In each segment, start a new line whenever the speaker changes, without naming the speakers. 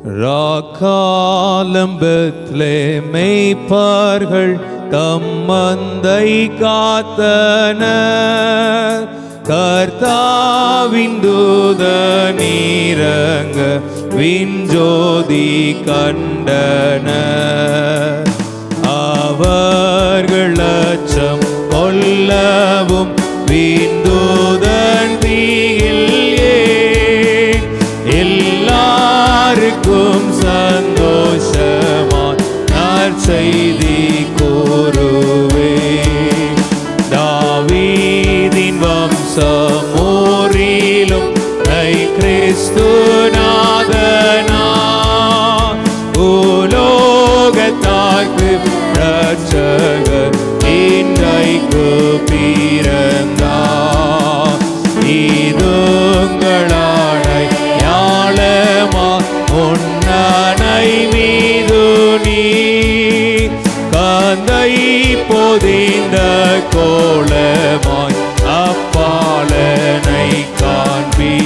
ராக்காலம்பத்திலே மெய்ப்பார்கள் தம்மந்தை காத்தனர் கர்த்தாவின் தூத நீரங்க விஞ்சோதி கண்டனர் அவர்கள் அச்சம் கொல்லவும் வீந்தூதன் தீயில் ஏன் எல்லாருக்கும் சந்தோஷமாய் நற்செய்தி கூறுவே தாவீதின் வம்சமோரிலும் ஐ கிறிஸ்து நாதனா உலோகத்தாக்கு ரட்சகர் இன்றைக்கு பிறந்தார் இதுங்களாடை ஞாலமா உன்னனை மீது நீ கந்தை பொதிந்த கோலமாய் அப்பாலனை காண்பி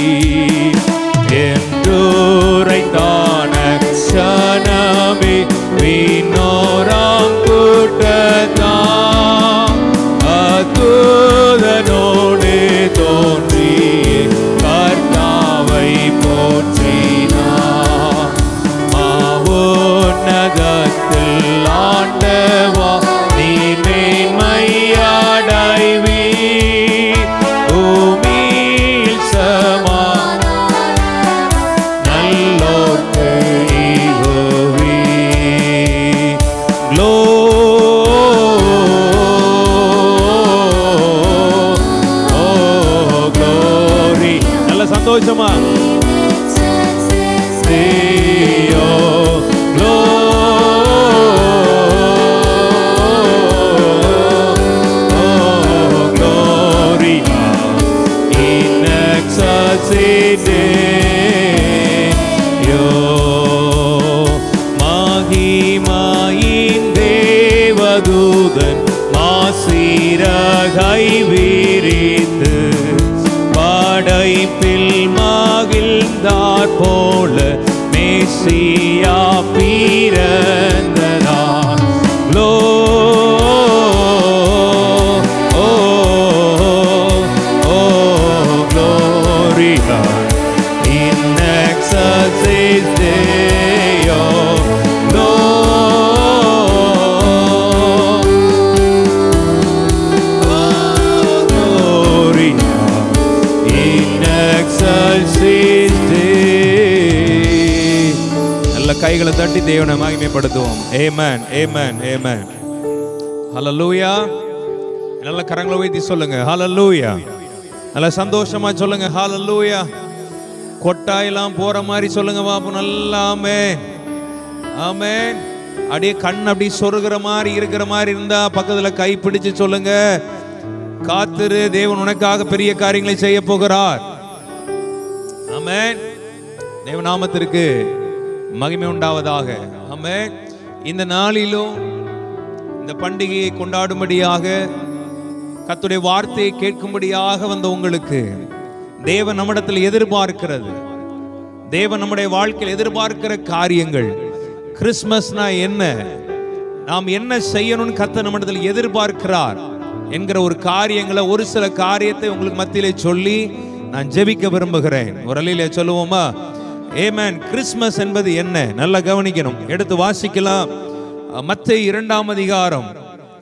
என்றுரைத்தான க்ஷணமே விண்ணோராம் கூட்டத்தான் அத்துதனோடு தோன்றி கர்த்தாவை போற்றினார் மாவுன்னதத்தில் ஆண்டவா நீ மேன்மையடைவி பூமியில் சமா நல்லோர்க்கு ஈகுவி க்ளோ ஓ க்ளோரி நல்ல சந்தோஷமா Dio gloria, gloria in excelsis Deo. மகிமாயின் தேவதூதன் மாசிரகை விரித்து படைப்பில் மகிழ்ந்தார் போல மேசியா பிறந்ததா லோ ஓ ஓ gloria in excelsis Deo Lo gloria in excelsis Deo நல்ல கைகளை தட்டி தேவனை மகிமைப்படுத்துவோம் ஏமேன் ஏமேன் ஏமேன் ஹalleluya நல்ல கரங்களை வைத்து சொல்லுங்க ஹalleluya நல்ல சந்தோஷமா சொல்லுங்க ஹalleluya கொட்டாயெல்லாம் போற மாதிரி சொல்லுங்க பாப்போம் நல்லா ஆமென் ஆமென் அப்படியே கண் அப்படி சொருகிற மாதிரி இருக்கிற மாதிரி இருந்தா பக்கத்துல கை பிடிச்சு சொல்லுங்க காத்திரு தேவன் உனக்காக பெரிய காரியங்களை செய்ய போகிறார் ஆமென் தேவநாமத்திற்கு மகிமை உண்டாவதாக ஆமென் இந்த நாளிலும் இந்த பண்டிகையை கொண்டாடும்படியாக கர்த்தருடைய வார்த்தையை கேட்கும்படியாக வந்த உங்களுக்கு தேவன் நம்மிடத்தில் எதிர்பார்க்கிறது தேவன் நம்முடைய வாழ்க்கையில் எதிர்பார்க்கிற காரியங்கள் கிறிஸ்மஸ்னா என்ன நாம் என்ன செய்யணும்னு கத்த நம்மிடத்தில் எதிர்பார்க்கிறார் என்கிற ஒரு காரியங்களை ஒரு சில காரியத்தை உங்களுக்கு மத்தியிலே சொல்லி நான் ஜெபிக்க விரும்புகிறேன் ஒரு அலையில சொல்லுவோமா ஏமேன் கிறிஸ்மஸ் என்பது என்ன நல்லா கவனிக்கணும் எடுத்து வாசிக்கலாம் மத்திய இரண்டாம் அதிகாரம்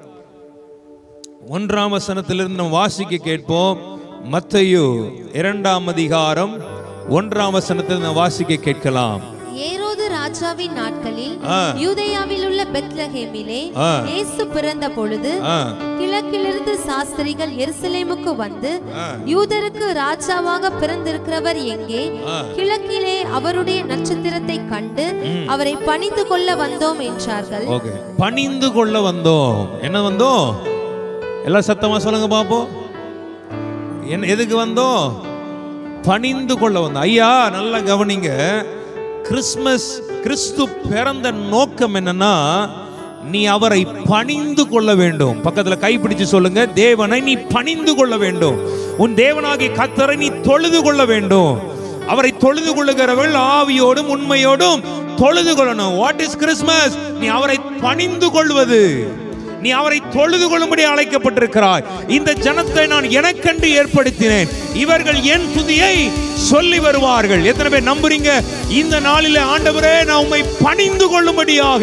ஒன்றாம் வசனத்திலிருந்து நம்ம வாசிக்க கேட்போம் மத்தையு இரண்டாம் அதிகாரம் ஒன்றாம் வசனத்தில் நம்ம வாசிக்க கேட்கலாம்
ஏரோது ராஜாவின் நாட்களில்
ஆ.
யூதேயாவில் உள்ள பெத்லஹேமிலே
ஆ.
இயேசு பிறந்த பொழுது
ஆ,
கிழக்கிலிருந்து சாஸ்திரிகள் எருசலேமுக்கு வந்து
ஆ.
யூதருக்கு ராஜாவாக பிறந்திருக்கிறவர் எங்கே
ஆ.
கிழக்கிலே அவருடைய நட்சத்திரத்தை கண்டு அவரை பணிந்து கொள்ள வந்தோம் என்றார்கள்
ஓகே பணிந்து கொள்ள வந்தோம் என்ன வந்தோம் எல்லாம் சத்தமா சொல்லுங்க பாப்போம் என்ன எதுக்கு வந்தோம் பணிந்து கொள்ள வந்தோம் ஐயா நல்லா கவனிங்க கிறிஸ்மஸ் கிறிஸ்து பிறந்த நோக்கம் என்னன்னா நீ அவரை பணிந்து கொள்ள வேண்டும் பக்கத்துல கைப்பிடிச்சு சொல்லுங்க தேவனை நீ பணிந்து கொள்ள வேண்டும் உன் தேவனாகிய கத்தரை நீ தொழுது கொள்ள வேண்டும் அவரை தொழுது கொள்ளுகிறவள் ஆவியோடும் உண்மையோடும் தொழுது கொள்ளணும் வாட் இஸ் கிறிஸ்மஸ் நீ அவரை பணிந்து கொள்வது நீ அவரை தொழுது கொள்ளும்படி அழைக்கப்பட்டிருக்கிறாய் இந்த ஜனத்தை நான் எனக்கென்று ஏற்படுத்தினேன் இவர்கள் என் துதியை சொல்லி வருவார்கள் எத்தனை பேர் நம்புறீங்க இந்த நாளிலே ஆண்டவரே நான் உம்மை பணிந்து கொள்ளும்படியாக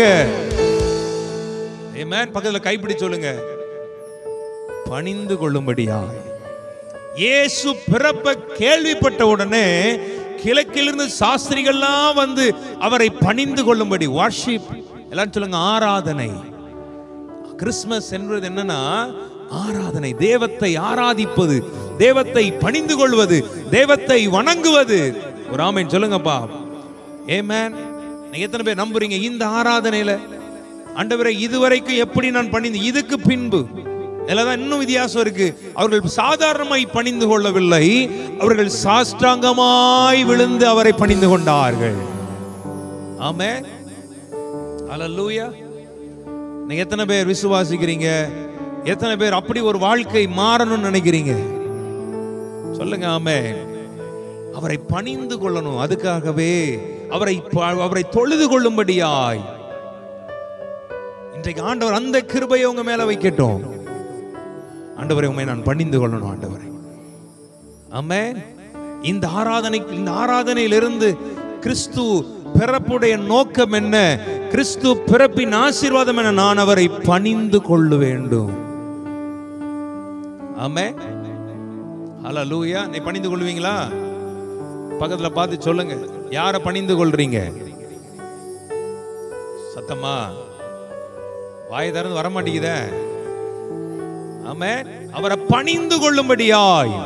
Amen. பக்கத்துல கைப்பிடி சொல்லுங்க பணிந்து கொள்ளும்படியாக இயேசு பிறப்ப கேள்விப்பட்ட உடனே கிழக்கிலிருந்து சாஸ்திரிகள்லாம் வந்து அவரை பணிந்து கொள்ளும்படி வார்ஷிப் எல்லாரும் சொல்லுங்க ஆராதனை கிறிஸ்மஸ் என்பது என்னன்னா ஆராதனை தேவத்தை ஆராதிப்பது தேவத்தை பணிந்து கொள்வது தேவத்தை வணங்குவது ஒரு ஆமேன் சொல்லுங்கப்பா ஏமேன் நீங்க எத்தனை பேர் நம்புறீங்க இந்த ஆராதனையில ஆண்டவரை இதுவரைக்கும் எப்படி நான் பணிந்து இதுக்கு பின்பு இதுல தான் இன்னும் வித்தியாசம் இருக்கு அவர்கள் சாதாரணமாய் பணிந்து கொள்ளவில்லை அவர்கள் சாஷ்டாங்கமாய் விழுந்து அவரை பணிந்து கொண்டார்கள் ஆமே அல்லேலூயா நீங்க எத்தனை பேர் விசுவாசிக்கிறீங்க எத்தனை பேர் அப்படி ஒரு வாழ்க்கை மாறணும்னு நினைக்கிறீங்க சொல்லுங்க ஆமே அவரை பணிந்து கொள்ளணும் அதுக்காகவே அவரை ப- அவரை தொழுது கொள்ளும்படியாய் இன்றைக்கு ஆண்டவர் அந்த கிருபையை உங்க மேல வைக்கட்டும் ஆண்டவரை உண்மை நான் பணிந்து கொள்ளணும் ஆண்டவரை ஆமென் இந்த ஆராதனைக்கு இந்த ஆராதனையிலிருந்து கிறிஸ்து பிறப்புடைய நோக்கம் என்ன கிறிஸ்து பிறப்பின் ஆசீர்வாதம் என நான் அவரை பணிந்து கொள்ள வேண்டும் ஆமே ஹalleluya நீ பணிந்து கொள்வீங்களா பக்கத்துல பார்த்து சொல்லுங்க யாரை பணிந்து கொள்றீங்க சத்தமா வாய் திறந்து வர மாட்டேங்குதே ஆமே அவரை பணிந்து கொள்ளும்படியாய்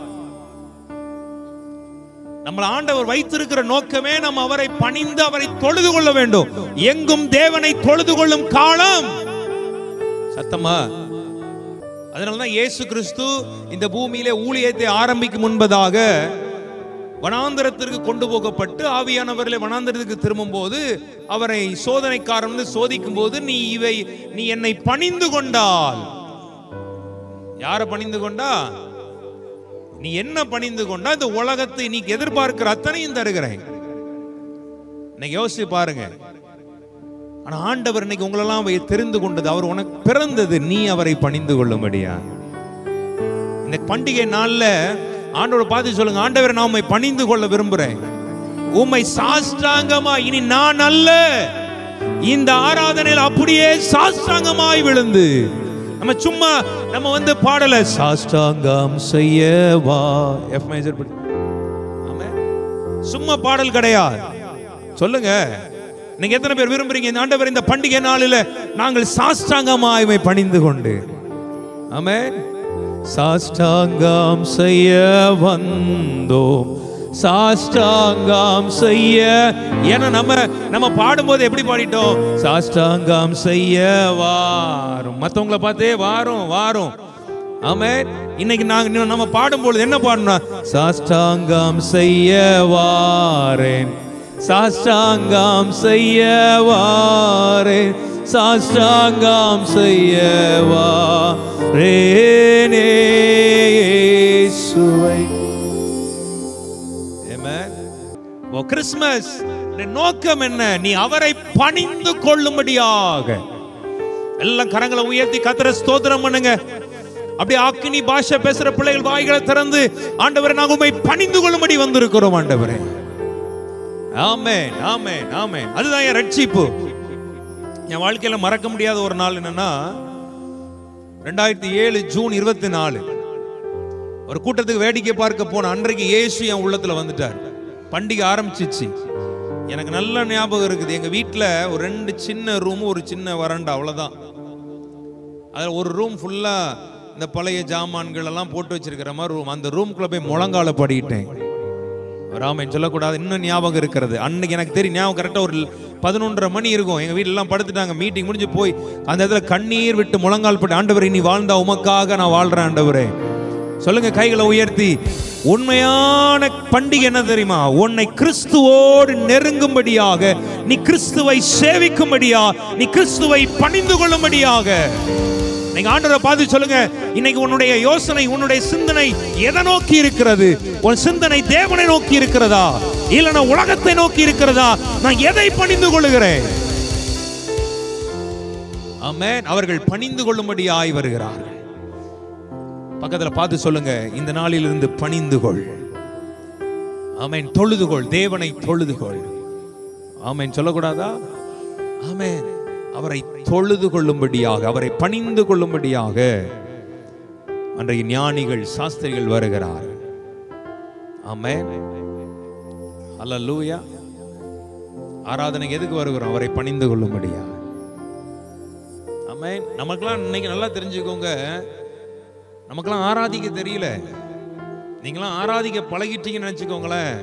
நம்மள ஆண்டவர் வைத்திருக்கிற நோக்கமே நம்ம அவரை பணிந்து அவரை தொழுது கொள்ள வேண்டும் எங்கும் தேவனை தொழுது கொள்ளும் காலம் சத்தமா அதனாலதான் இயேசு கிறிஸ்து இந்த பூமியிலே ஊழியத்தை ஆரம்பிக்கும் முன்பதாக வனாந்தரத்திற்கு கொண்டு போகப்பட்டு ஆவியானவர்களை வனாந்தரத்துக்கு திரும்பும் போது அவரை சோதனைக்காரன் வந்து சோதிக்கும் போது நீ இவை நீ என்னை பணிந்து கொண்டால் யாரை பணிந்து கொண்டா நீ என்ன பணிந்து கொண்டா இந்த உலகத்தை நீ எதிர்பார்க்கிற அத்தனையும் தருகிறேன் இன்னைக்கு யோசிச்சு பாருங்க ஆனா ஆண்டவர் இன்னைக்கு உங்களெல்லாம் வை- தெரிந்து கொண்டது அவர் உனக்கு பிறந்தது நீ அவரை பணிந்து கொள்ளும்படியா இந்த பண்டிகை நாள்ல ஆண்டவர் பார்த்து சொல்லுங்க ஆண்டவரை நான் உம்மை பணிந்து கொள்ள விரும்புறேன் உம்மை சாஷ்டாங்கமா இனி நான் அல்ல இந்த ஆராதனையில் அப்படியே சாஷ்டாங்கமாய் விழுந்து நம்ம சும்மா நம்ம வந்து பாடல சாஷ்டாங்கம் செய்ய வா எஃப் மேஜர் படி ஆமென். சும்மா பாடல் கிடையாது சொல்லுங்க நீங்க எத்தனை பேர் விரும்புறீங்க இந்த ஆண்டவர் இந்த பண்டிகை நாளில் நாங்கள் சாஷ்டாங்கமாய் உம்மை பணிந்து கொண்டு ஆமென் சாஷ்டாங்கம் செய்ய வந்தோம் சாஷ்டாங்கம் செய்ய ஏன்னா நம்ம நம்ம பாடும்போது எப்படி பாடிட்டோம் சாஷ்டாங்கம் செய்ய வாரும் மத்தவங்கள பார்த்தே வாரும் வாரும் ஆமென் இன்னைக்கு நாங்க இன்னும் நம்ம பாடும்பொழுது என்ன பாடணும் சாஷ்டாங்கம் செய்ய வாரேன் சாஷ்டாங்கம் செய்ய வாரேன் சாஷ்டாங்கம் செய்ய வாரேனே இயேசுவை Amen. ஓ கிறிஸ்மஸ் நோக்கம் என்ன நீ அவரை பணிந்து கொள்ளும்படியாக எல்லாம் கரங்களை உயர்த்தி கத்திர ஸ்தோத்திரம் பண்ணுங்க அப்படியே அக்கினி பாஷை பேசுற பிள்ளைகள் வாய்களை திறந்து ஆண்டவரை நாங்க உண்மை பணிந்து கொள்ளும்படி வந்திருக்கிறோம் ஆண்டவரே ஆமென் ஆமென் ஆமென் அதுதான் என் ரட்சிப்பு என் வாழ்க்கையில மறக்க முடியாத ஒரு நாள் என்னன்னா ரெண்டாயிரத்தி ஏழு ஜூன் இருபத்தி நாலு ஒரு கூட்டத்துக்கு வேடிக்கை பார்க்க போன அன்றைக்கு இயேசு என் உள்ளத்துல வந்துட்டார் பண்டிகை ஆரம்பிச்சிச்சு எனக்கு நல்ல ஞாபகம் இருக்குது எங்க வீட்ல ஒரு ரெண்டு சின்ன ரூம் ஒரு சின்ன வறண்டா அவ்வளவுதான் அதுல ஒரு ரூம் ஃபுல்லா இந்த பழைய ஜாமான்கள் எல்லாம் போட்டு வச்சிருக்கிற மாதிரி ரூம் அந்த ரூம்குள்ள போய் முழங்கால படிட்டேன் ராமன் சொல்லக்கூடாது இன்னும் ஞாபகம் இருக்கிறது அன்னைக்கு எனக்கு தெரியும் ஞாபகம் கரெக்டாக ஒரு பதினொன்றரை மணி இருக்கும் எங்கள் வீட்டுல எல்லாம் படுத்துட்டாங்க மீட்டிங் முடிஞ்சு போய் அந்த இடத்துல கண்ணீர் விட்டு முழங்கால் பட்டு ஆண்டவரே நீ வாழ்ந்தா உமக்காக நான் வாழ்றேன் ஆண்டவரே சொல்லுங்க கைகளை உயர்த்தி உண்மையான பண்டிகை என்ன தெரியுமா உன்னை கிறிஸ்துவோடு நெருங்கும்படியாக நீ கிறிஸ்துவை சேவிக்கும்படியா நீ கிறிஸ்துவை பணிந்து கொள்ளும்படியாக நீங்க ஆண்டவரை பார்த்து சொல்லுங்க இன்னைக்கு உன்னுடைய யோசனை உன்னுடைய சிந்தனை எதை நோக்கி இருக்கிறது உன் சிந்தனை தேவனை நோக்கி இருக்கிறதா இல்ல நான் உலகத்தை நோக்கி இருக்கிறதா நான் எதை பணிந்து கொள்ளுகிறேன் ஆமென் அவர்கள் பணிந்து கொள்ளும்படியாய் வருகிறார்கள் பக்கத்துல பார்த்து சொல்லுங்க இந்த நாளிலிருந்து பணிந்து கொள் ஆமென் தொழுதுகொள் தேவனை தொழுதுகொள் ஆமென் சொல்லக்கூடாதா ஆமென் அவரை தொழுது கொள்ளும்படியாக அவரை பணிந்து கொள்ளும்படியாக அன்றைய ஞானிகள் சாஸ்திரிகள் வருகிறார் ஆமென் அல்லேலூயா ஆராதனைக்கு எதுக்கு வருகிறோம் அவரை பணிந்து கொள்ளும்படியா ஆமென் நமக்கெல்லாம் இன்னைக்கு நல்லா தெரிஞ்சுக்கோங்க நமக்கெல்லாம் ஆராதிக்க தெரியல நீங்களாம் ஆராதிக்க பழகிட்டீங்கன்னு நினைச்சுக்கோங்களேன்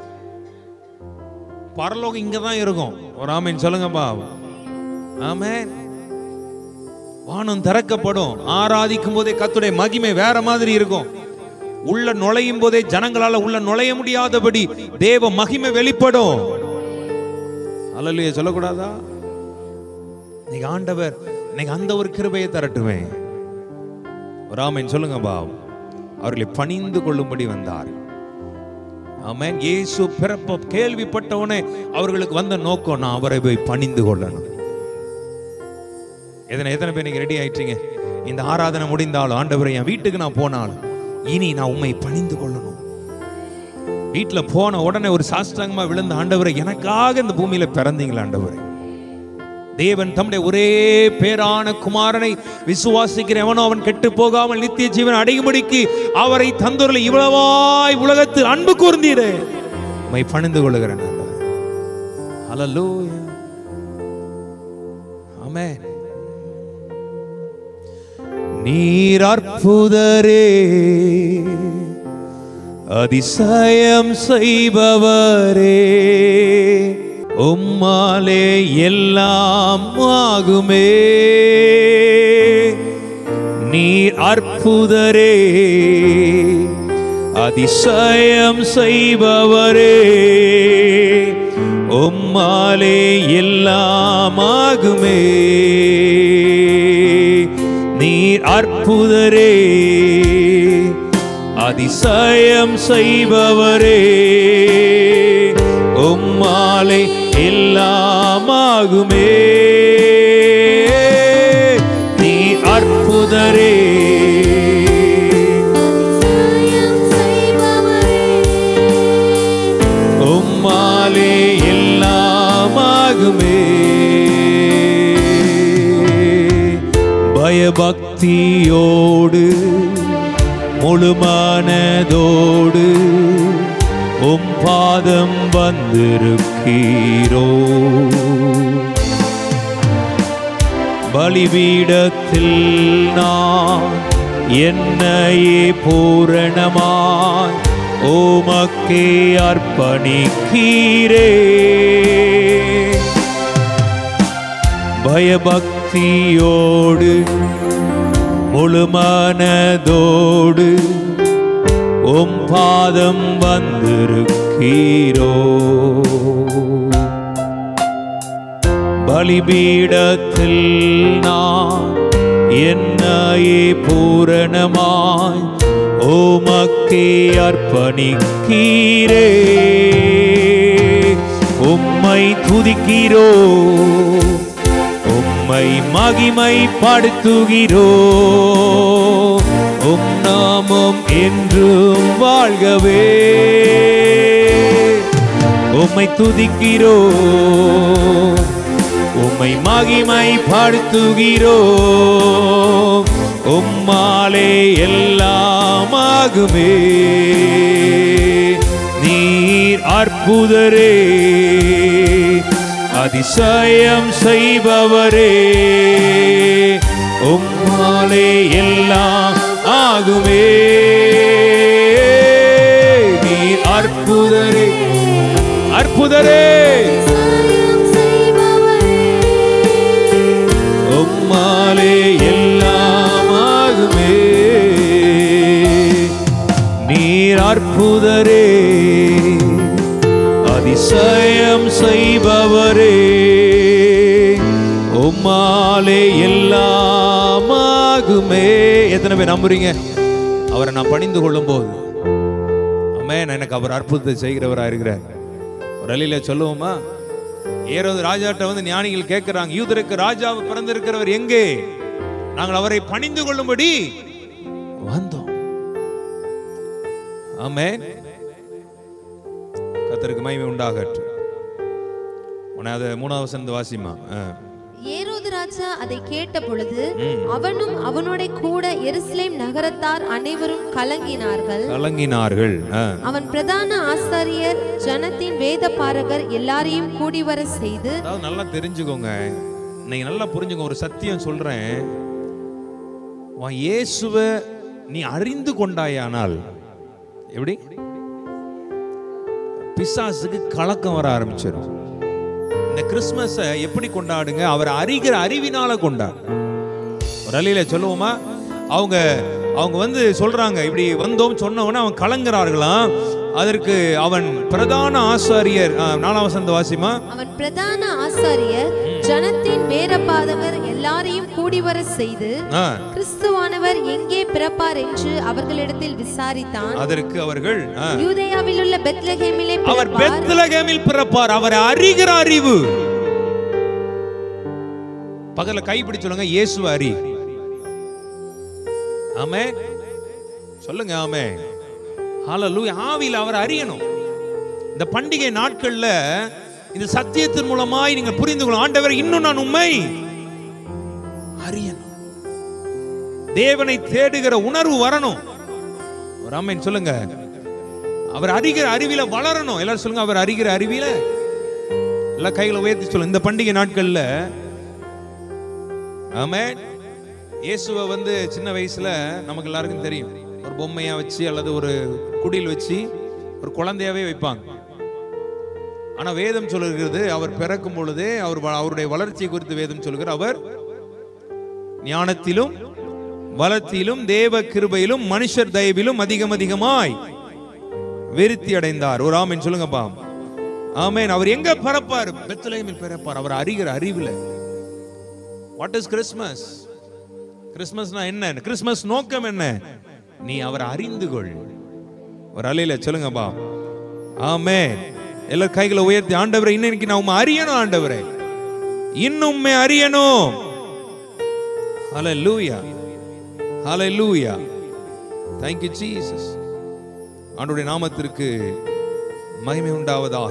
பரலோகம் இங்க தான் இருக்கும் ஒரு ஆமீன் சொல்லுங்கப்பா ஆமென் வானம் திறக்கப்படும் ஆராதிக்கும் போதே கத்துடைய மகிமை வேற மாதிரி இருக்கும் உள்ள நுழையும் போதே ஜனங்களால உள்ள நுழைய முடியாதபடி தேவ மகிமை வெளிப்படும் அல்லலையே சொல்லக்கூடாதா இன்னைக்கு ஆண்டவர் இன்னைக்கு அந்த ஒரு கிருபையை தரட்டுவேன் ராமன் சொல்லுங்க பா அவர்களை பணிந்து கொள்ளும்படி வந்தார் ஆமென் இயேசு பிறப்ப கேள்விப்பட்டவனே அவர்களுக்கு வந்த நோக்கம் நான் அவரை போய் பணிந்து கொள்ளணும் எத்தனை எத்தனை பேர் நீங்க ரெடி ஆயிட்டீங்க இந்த ஆராதனை முடிந்தாலும் ஆண்டவரை என் வீட்டுக்கு நான் போனாலும் இனி நான் உண்மை பணிந்து கொள்ளணும் வீட்டுல போன உடனே ஒரு சாஸ்திரங்கமா விழுந்த ஆண்டவரை எனக்காக இந்த பூமியில பிறந்தீங்களா ஆண்டவரை தேவன் தம்முடைய ஒரே பேரான குமாரனை விசுவாசிக்கிற எவனோ அவன் கெட்டு போகாமல் நித்திய ஜீவன் அடையும்படிக்கு அவரை தந்துள்ள இவ்வளவாய் உலகத்தில் அன்பு கூர்ந்தீரே உம்மை பணிந்து கொள்ளுகிறேன் ஹalleluya ஆமென் நீர் அற்புதரே அதிசயம் செய்பவரே உம்மாலே எல்லாம் ஆகுமே நீர் அற்புதரே அதிசயம் செய்பவரே உம்மாலே எல்லாம் ஆகுமே நீர் அற்புதரே அதிசயம் செய்பவரே உம்மாலே எல்லாமாகுமே நீ அற்புதரே உம்மாலே எல்லாமாகுமே பயபக்தியோடு முழுமனதோடு உம் பாதம் வந்திருக்கீரோ பலிபீடத்தில் நான் என்னையே பூரணமாய் உமக்கே அர்ப்பணிக்கீரே பயபக்தியோடு முழுமனதோடு உம் பாதம் வந்திருக்கீரோ பலிபீடத்தில் நான் என்னையே பூரணமாய் உமக்கே அர்ப்பணிக்கீரே உம்மை துதிக்கிறோ உம்மை மகிமை படுத்துகிறோ உம் நாமம் என்றும் வாழ்கவே உம்மை துதிக்கிறோ உம்மை மகிமை படுத்துகிறோ உம்மாலே எல்லாமாகுமே நீர் அற்புதரே அதிசயம் செய்பவரே உம்மாலே எல்லாம் ஆகுமே நீர் அற்புதரே அற்புதரே உம்மாலே எல்லாம் ஆகுமே நீர் அற்புதரே அதிசயம் செய்பவரே உம்மாலே எல்லாம் ஆகுமே எத்தனை பேர் நம்புறீங்க அவரை நான் பணிந்து கொள்ளும் போது அமேன் எனக்கு அவர் அற்புதத்தை செய்கிறவராக இருக்கிறார் ஒரு அலையில சொல்லுவோமா ஏரோது ராஜாட்ட வந்து ஞானிகள் கேட்கிறாங்க யூதருக்கு ராஜாவு பிறந்திருக்கிறவர் எங்கே நாங்கள் அவரை பணிந்து கொள்ளும்படி வந்தோம் ஆமென் கத்தருக்கு மகிமை உண்டாகட்டும் உன்னை அதை மூணாவது வசந்த வாசிமா ஆ.
ஏரோது ராஜா அதை கேட்ட பொழுது
ம்.
அவனும் அவனோட கூட எருசலேம் நகரத்தார் அனைவரும் கலங்கினார்கள்
கலங்கினார்கள் ஆ.
அவன் பிரதான ஆசாரியர் ஜனத்தின் வேத பாரகர் எல்லாரையும் கூடி வர செய்து
அதாவது நல்லா தெரிஞ்சுக்கோங்க இன்னைக்கு நல்லா புரிஞ்சுக்கோங்க ஒரு சத்தியம் சொல்றேன் உன் இயேசுவை நீ அறிந்து கொண்டாயானால் எப்படி பிசாசுக்கு கலக்கம் வர ஆரம்பிச்சிடும் இந்த கிறிஸ்மஸை எப்படி கொண்டாடுங்க அவர் அறிகிற அறிவினால கொண்டாடு ஒரு அலையில சொல்லுவோமா அவங்க அவங்க வந்து சொல்றாங்க இப்படி வந்தோம் சொன்னவன அவன் கலங்குறார்களாம் அதற்கு அவன் பிரதான ஆசாரியர் ஆ, நாலாம் வசந்த வாசிமா
அவன் பிரதான ஆசாரியர் ஜனத்தின் வேதபாதகர் எல்லாரையும் கூடி வர செய்து
ஆ,
கிறிஸ்துவானவர் எங்கே பிறப்பார் என்று அவர்களிடத்தில் விசாரித்தான்
அதற்கு அவர்கள் ஆ,
யூதேயாவில் உள்ள பெத்லகேமிலே
அவர்
பிறப்பார்
பெத்லகேமில் பிறப்பார் அவர் அறிகிற அறிவு பக்கத்துல கைப்பிடி சொல்லுங்க இயேசு அறி ஆமே சொல்லுங்க ஆமே ஹalleluya ஆவியில் அவர் அறியணும் இந்த பண்டிகை நாட்கள்ல இந்த சத்தியத்தின் மூலமாய் நீங்க புரிந்து கொள்ளும் ஆண்டவர் இன்னும் நான் உண்மை அறியணும் தேவனை தேடுகிற உணர்வு வரணும் ஒரு ஆமென் சொல்லுங்க அவர் அறிகிற அறிவில வளரணும் எல்லாரும் சொல்லுங்க அவர் அறிகிற அறிவில எல்லாம் கைகளை உயர்த்தி சொல்லுங்க இந்த பண்டிகை நாட்கள்ல ஆமென் இயேசுவை வந்து சின்ன வயசுல நமக்கு எல்லாருக்கும் தெரியும் ஒரு பொம்மையா வச்சு அல்லது ஒரு குடில் வச்சு ஒரு குழந்தையாவே வைப்பாங்க ஆனா வேதம் சொல்லுகிறது அவர் பிறக்கும் பொழுதே அவர் வ- அவருடைய வளர்ச்சியை குறித்து வேதம் சொல்லுகிற அவர் ஞானத்திலும் வளத்திலும் தேவ கிருபையிலும் மனுஷர் தயவிலும் அதிகம் அதிகமாய் விருத்தி அடைந்தார் ஒரு ஆமென் சொல்லுங்கப்பா ஆமென் அவர் எங்க பிறப்பார் பெத்லகேமில் பிறப்பார் அவர் அறிகிற அறிவுல வாட் இஸ் கிறிஸ்மஸ் கிறிஸ்மஸ்னா என்ன கிறிஸ்மஸ் நோக்கம் என்ன நீ அவர் அறிந்து கொள் ஒரு அலையில சொல்லுங்கப்பா ஆமென் எல்லா கைகளை உயர்த்தி ஆண்டவரை இன்னைக்கு நான் உம்மை அறியணும் ஆண்டவரே இன்னும் அறியணும் ஹalleluya ஹalleluya thank you ஜீசஸ் ஆண்டுடைய நாமத்திற்கு மகிமை உண்டாவதாக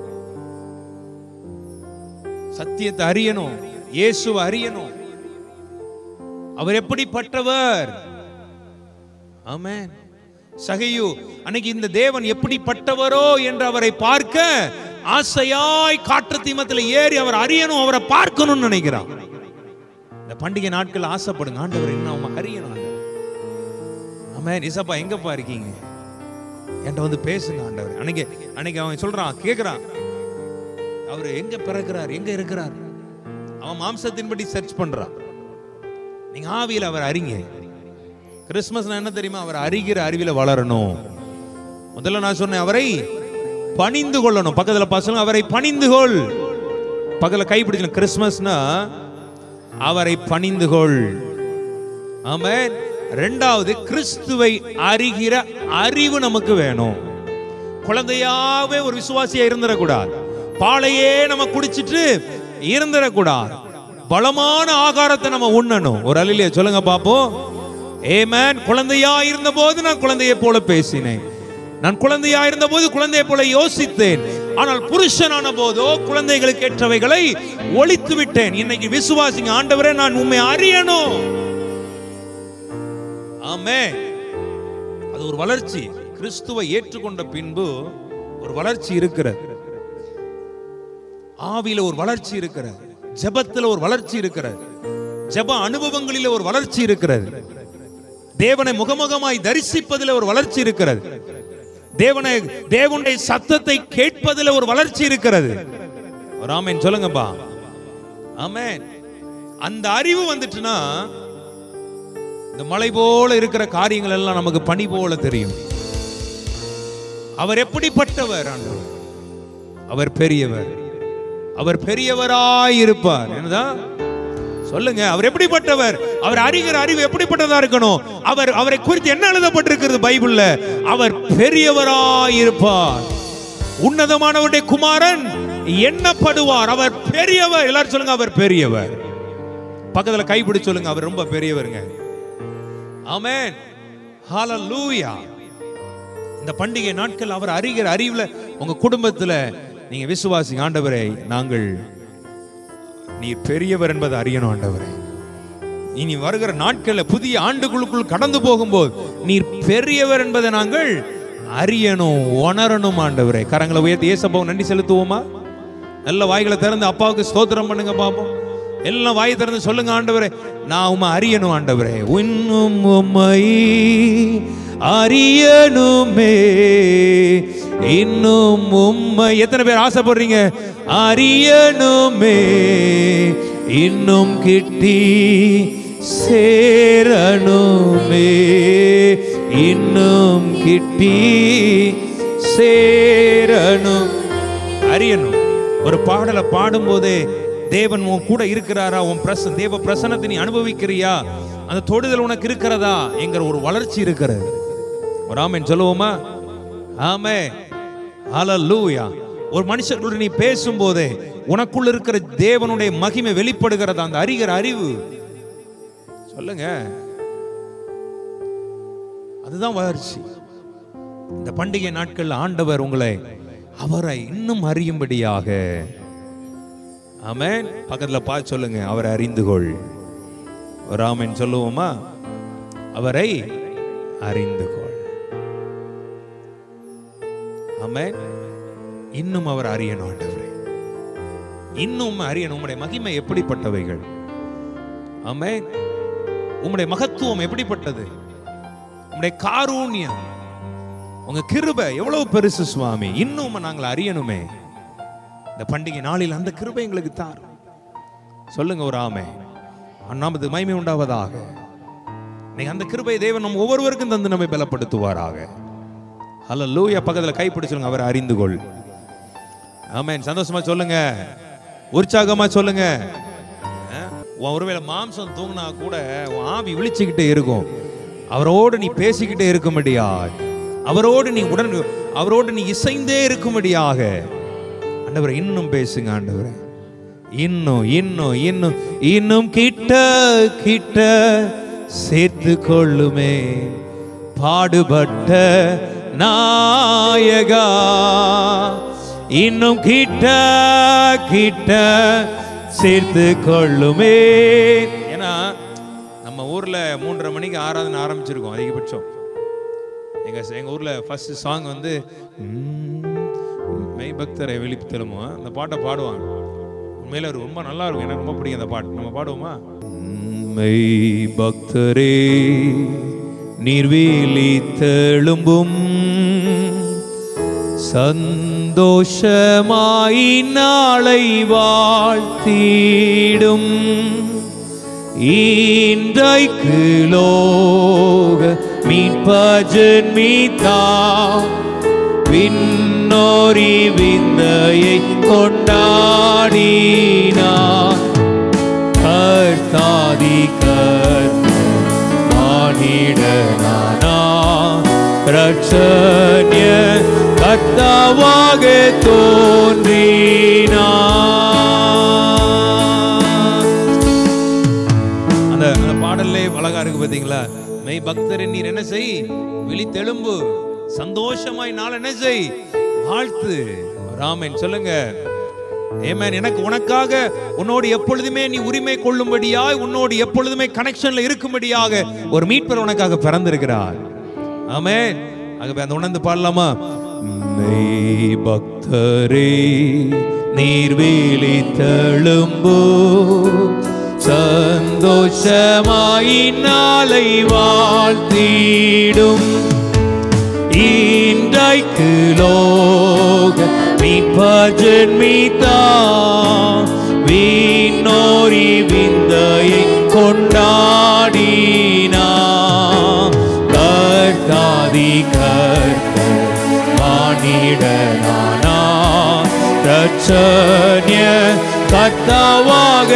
சத்தியத்தை அறியணும் இயேசுவை அறியணும் அவர் எப்படிப்பட்டவர் ஆமென் சகையு அன்னைக்கு இந்த தேவன் எப்படிப்பட்டவரோ என்று அவரை பார்க்க ஆசையாய் காற்று தீமத்தில் ஏறி அவர் அறியணும் அவரை பார்க்கணும்னு நினைக்கிறான் இந்த பண்டிகை நாட்கள் ஆசைப்படுங்க ஆண்டவர் என்ன அவன் அறியணும் ஆண்டவர் ஆமென் இசப்பா எங்கப்பா இருக்கீங்க என்கிட்ட வந்து பேசுங்க ஆண்டவர் அன்னைக்கு அன்னைக்கு அவன் சொல்றான் கேக்குறான் அவர் எங்க பிறக்கிறார் எங்க இருக்கிறார் அவன் மாம்சத்தின்படி சர்ச் பண்றான் நீங்க ஆவியில் அவர் அறிங்க கிறிஸ்மஸ் என்ன தெரியுமா அவர் அறிகிற அறிவில வளரணும் முதல்ல நான் சொன்னேன் அவரை பணிந்து கொள்ளணும் பக்கத்துல பசங்க அவரை பணிந்து கொள் பக்கத்துல கைப்பிடிச்சணும் கிறிஸ்மஸ்னா அவரை பணிந்து கொள் ஆமென் ரெண்டாவது கிறிஸ்துவை அறிகிற அறிவு நமக்கு வேணும் குழந்தையாவே ஒரு விசுவாசியா இருந்துடக்கூடாது பாலையே நம்ம குடிச்சிட்டு இருந்துடக்கூடாது பலமான ஆகாரத்தை நம்ம உண்ணணும் ஒரு அலிலிய சொல்லுங்க பாப்போம் ஏமேன் குழந்தையா இருந்த போது நான் குழந்தையை போல பேசினேன் நான் குழந்தையா இருந்த போது குழந்தையை போல யோசித்தேன் ஆனால் புருஷனான போதோ குழந்தைகளுக்கு ஏற்றவைகளை ஒழித்து விட்டேன் இன்னைக்கு விசுவாசிங்க ஆண்டவரே நான் உண்மை அறியணும் ஆமே அது ஒரு வளர்ச்சி கிறிஸ்துவை ஏற்றுக்கொண்ட பின்பு ஒரு வளர்ச்சி இருக்கிறது ஆவியில ஒரு வளர்ச்சி இருக்கிறது ஜெபத்துல ஒரு வளர்ச்சி இருக்கிறது ஜெப அனுபவங்களில ஒரு வளர்ச்சி இருக்கிறது தேவனை முகமுகமாய் தரிசிப்பதில் ஒரு வளர்ச்சி இருக்கிறது தேவனை தேவனுடைய சத்தத்தை கேட்பதில் ஒரு வளர்ச்சி இருக்கிறது ஒரு ஆமென் சொல்லுங்கப்பா ஆமென் அந்த அறிவு வந்துட்டுனா இந்த மலை போல இருக்கிற காரியங்கள் எல்லாம் நமக்கு பனி போல தெரியும் அவர் எப்படிப்பட்டவர் ஆண்டவர் அவர் பெரியவர் அவர் பெரியவராய் இருப்பார் என்னதான் சொல்லுங்க அவர் எப்படிப்பட்டவர் அவர் அறிகிற அறிவு எப்படிப்பட்டதா இருக்கணும் அவர் அவரை குறித்து என்ன எழுதப்பட்டிருக்கிறது பைபிள்ல அவர் பெரியவராய் இருப்பார் உன்னதமானவருடைய குமாரன் எண்ணப்படுவார் அவர் பெரியவர் எல்லாரும் சொல்லுங்க அவர் பெரியவர் பக்கத்துல கைப்பிடி சொல்லுங்க அவர் ரொம்ப பெரியவருங்க ஆமென் ஹalleluya இந்த பண்டிகை நாட்கள் அவர் அறிகிற அறிவுல உங்க குடும்பத்துல நீங்க விசுவாசி ஆண்டவரை நாங்கள் நீ பெரியவர் என்பதை அறியணும் ஆண்டவரே இனி வருகிற நாட்கள்ல புதிய ஆண்டுகளுக்குள் கடந்து போகும்போது நீர் பெரியவர் என்பதை நாங்கள் அறியணும் உணரணும் ஆண்டவரே கரங்களை உயர்த்தி ஏசப்பாவும் நன்றி செலுத்துவோமா நல்ல வாய்களை திறந்து அப்பாவுக்கு ஸ்தோத்திரம் பண்ணுங்க பாப்போம் எல்லாம் வாய் திறந்து சொல்லுங்க ஆண்டவரே நான் உம்மை அறியணும் ஆண்டவரே இன்னும் உம்மை அறியணுமே இன்னும் உம்மை எத்தனை பேர் ஆசைப்படுறீங்க அறியணுமே இன்னும் கிட்டி சேரணுமே இன்னும் கிட்டி சேரணும் அறியணும் ஒரு பாடலை பாடும்போதே தேவன் உன் கூட இருக்கிறாரா உன் பிரச தேவ பிரசனத்தை நீ அனுபவிக்கிறியா அந்த தொடுதல் உனக்கு இருக்கிறதா என்கிற ஒரு வளர்ச்சி இருக்கிறது ஒரு ஆமென் சொல்லுவோமா ஆமே ஹalleluya ஒரு மனுஷர்களோட நீ பேசும்போதே உனக்குள்ள இருக்கிற தேவனுடைய மகிமை வெளிப்படுகிறதா அந்த அறிகிற அறிவு சொல்லுங்க அதுதான் வளர்ச்சி இந்த பண்டிகை நாட்கள்ல ஆண்டவர் உங்களை அவரை இன்னும் அறியும்படியாக ஆமென் பக்கத்துல பார்த்து சொல்லுங்க அவரை அறிந்து கொள் ஒரு ஆமென் சொல்லுவோமா அவரை அறிந்து கொள் ஆமென் இன்னும் அவர் அறியணும் ஆண்டவரே இன்னும் அறியணும் உம்முடைய மகிமை எப்படிப்பட்டவைகள் ஆமென் உம்முடைய மகத்துவம் எப்படிப்பட்டது உம்முடைய காரூண்யம் உங்க கிருபை எவ்வளவு பெருசு சுவாமி இன்னும் உம்மை நாங்கள் அறியணுமே இந்த பண்டிகை நாளில் அந்த கிருபை எங்களுக்கு தார் சொல்லுங்க ஒரு ஆமை அண்ணாமது மகிமை உண்டாவதாக நீங்க அந்த கிருபை தேவன் நம்ம ஒவ்வொருவருக்கும் தந்து நம்மை பலப்படுத்துவாராக அல்ல லூயா பக்கத்துல கைப்பிடி சொல்லுங்க அவரை அறிந்து கொள் ஆமென் சந்தோஷமா சொல்லுங்க உற்சாகமா சொல்லுங்க அஹ், உன் ஒருவேளை மாம்சம் தூங்கினா கூட உன் ஆவி விழிச்சுக்கிட்டே இருக்கும் அவரோடு நீ பேசிக்கிட்டே இருக்கும்படியா அவரோடு நீ உடன் அவரோடு நீ இசைந்தே இருக்கும்படியாக ஆண்டவரை இன்னும் பேசுங்க ஆண்டவரே இன்னும் இன்னும் இன்னும் இன்னும் கிட்ட கிட்ட சேர்த்து கொள்ளுமே பாடுபட்ட நாயகா இன்னும் கிட்ட கிட்ட சேர்த்து கொள்ளுமே ஏன்னா நம்ம ஊர்ல மூன்றரை மணிக்கு ஆராதனை ஆரம்பிச்சிருக்கோம் அதிகபட்சம் எங்க எங்க ஊர்ல ஃபர்ஸ்ட் சாங் வந்து ம், மெய் பக்தரை விழித்தலுமோ அந்த பாட்டை பாடுவாங்க உண்மையில அது ரொம்ப நல்லா இருக்கும் எனக்கு ரொம்ப பிடிக்கும் அந்த பாட்டு நம்ம பாடுவோமா மெய் பக்தரே நீர் விழித்தெழும்பும் சந்தோஷமாய் நாளை வாழ்த்திடும் இன்றைக்கு லோக மீட்பஜன் மீதா விண்ணோரி விந்தையை கொண்டாடினார் கர்த்தாதி கர்த்தர் மானிடனானா ரட்சண்ய கர்த்தாவாக தோன்றினார் அந்த அந்த பாடல்லே அழகா இருக்கு பாத்தீங்களா மெய் பக்தரின் நீர் என்ன செய் விழித்தெழும்பு சந்தோஷமாய் நாள் என்ன செய் வாழ்த்து ராமன் சொல்லுங்க ஏமேன் எனக்கு உனக்காக உன்னோடு எப்பொழுதுமே நீ உரிமை கொள்ளும்படியாய் உன்னோடு எப்பொழுதுமே கனெக்ஷன்ல இருக்கும்படியாக ஒரு மீட்பர் உனக்காக பிறந்திருக்கிறார் ஆமென் ஆகவே அந்த உணர்ந்து பாடலாமா மெய் பக்தரே நீர் விழித்தெழும்போ சந்தோஷமாய் நாளை வாழ்த்திடும் இன்றைக்கு லோக மீட்பஜன் மீதா வீணோரி விந்தையை கொண்டாடினா கர்த்தாதி கர்த்தர் மானிடனானா ரட்சண்ய கர்த்தாவாக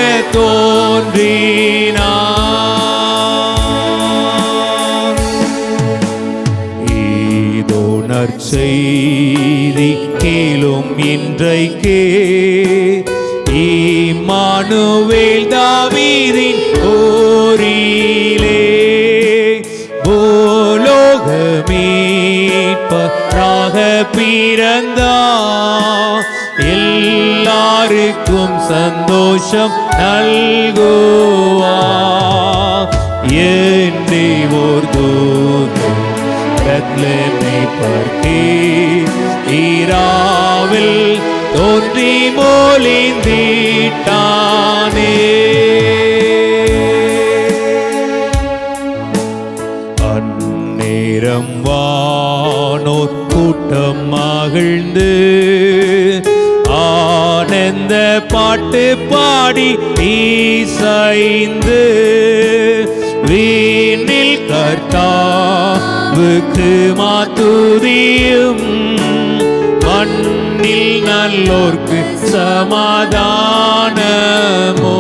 தோன்றினார் இதோ நற்செய்தி கேளும் இன்றைக்கே இம்மானுவேல் தாவீதின் ஓரிலே பூலோக மீட்பராக பிறந்தா எல்லாருக்கும் சந்தோஷம் நல்குவா என்னை ஓர் தூதன் பெத்லெமை பார்க்கே ஈராவில் தோன்றி மொழிந்தீட்டானே அந்நேரம் வானோர் கூட்டம் மகிழ்ந்து ஆனந்த பாட்டு பாடி ஈசைந்து வீணில் கர்த்தாவுக்கு மாத்துதியும் மண்ணில் நல்லோர்க்கு சமாதானமோ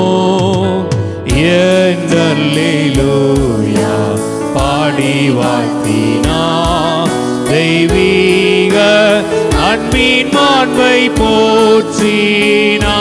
என்றல்லேலூயா பாடி வாழ்த்தினா தெய்வீக அன்பின் மாண்பை போற்றினா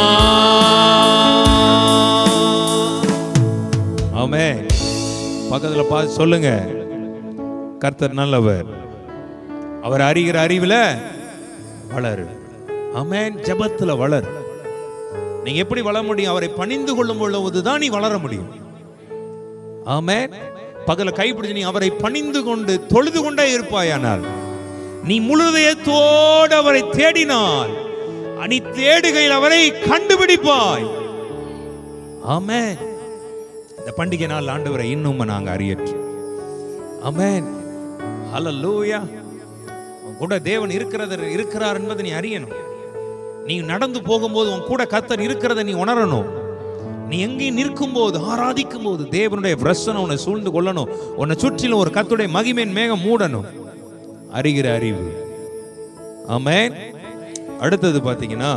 ஆமே பக்கத்துல பார்த்து சொல்லுங்க கர்த்தர் நல்லவர் அவர் அறிகிற அறிவுல வளரு ஆமென் ஜெபத்துல வளர் நீங்க எப்படி வளர முடியும் அவரை பணிந்து கொள்ளும் பொழுதுதான் நீ வளர முடியும் ஆமென் பகல கைப்பிடிச்சு நீ அவரை பணிந்து கொண்டு தொழுது கொண்டே இருப்பாயானால் நீ முழுதயத்தோடு அவரை தேடினால் நீ தேடுகையில் அவரை கண்டுபிடிப்பாய் ஆமென் இந்த பண்டிகை நாள் ஆண்டவரை இன்னும் நாங்க அறியற்று ஆமென் ஹalleluya உன் கூட தேவன் இருக்கிறது இருக்கிறார் என்பதை நீ அறியணும் நீ நடந்து போகும்போது உன் கூட கத்தர் இருக்கிறதை நீ உணரணும் நீ எங்கேயும் நிற்கும் போது ஆராதிக்கும் போது தேவனுடைய பிரசனம் உன்னை சூழ்ந்து கொள்ளணும் உன்னை சுற்றிலும் ஒரு கத்துடைய மகிமையின் மேகம் மூடணும் அறிகிற அறிவு ஆமென் அடுத்தது பாத்தீங்கன்னா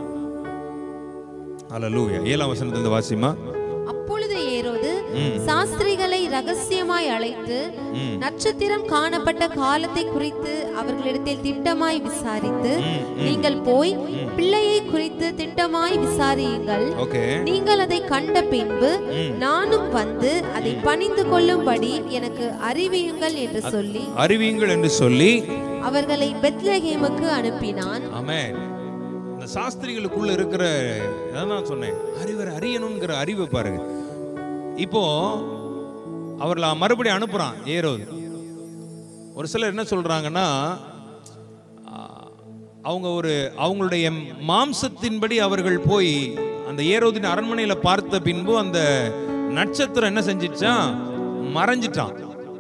அல்லூயா ஏழாம் வசனத்திலிருந்து வாசிமா
அப்பொழுது ஏரோது
ம்.
சாஸ்திரிகளை ரகசியமாய் அழைத்து
ம்.
நட்சத்திரம் காணப்பட்ட காலத்தை குறித்து அவர்களிடத்தில் திட்டமாய் விசாரித்து
ம், ம்.
நீங்கள் போய் பிள்ளையை குறித்து திட்டமாய் விசாரியுங்கள்
ஓகே
நீங்கள் அதை கண்ட பின்பு
ம்.
நானும் வந்து அதை பணிந்து கொள்ளும்படி எனக்கு அறிவியுங்கள் என்று சொல்லி
அறிவியுங்கள் என்று சொல்லி
அவர்களை பெத்லகேமுக்கு அனுப்பினான்
ஆமென் இந்த சாஸ்திரிகளுக்குள்ள இருக்கிற அதான் நான் சொன்னேன் அறிவர் அறியணுங்கிற அறிவை பாருங்க இப்போ அவர்களை மறுபடியும் அனுப்புறான் ஏரோது ஒரு சிலர் என்ன சொல்றாங்கன்னா ஆ, அவங்க ஒரு அவங்களுடைய மாம்சத்தின்படி அவர்கள் போய் அந்த ஏரோதின் அரண்மனையில பார்த்த பின்பு அந்த நட்சத்திரம் என்ன செஞ்சிச்சான் மறைஞ்சிட்டான்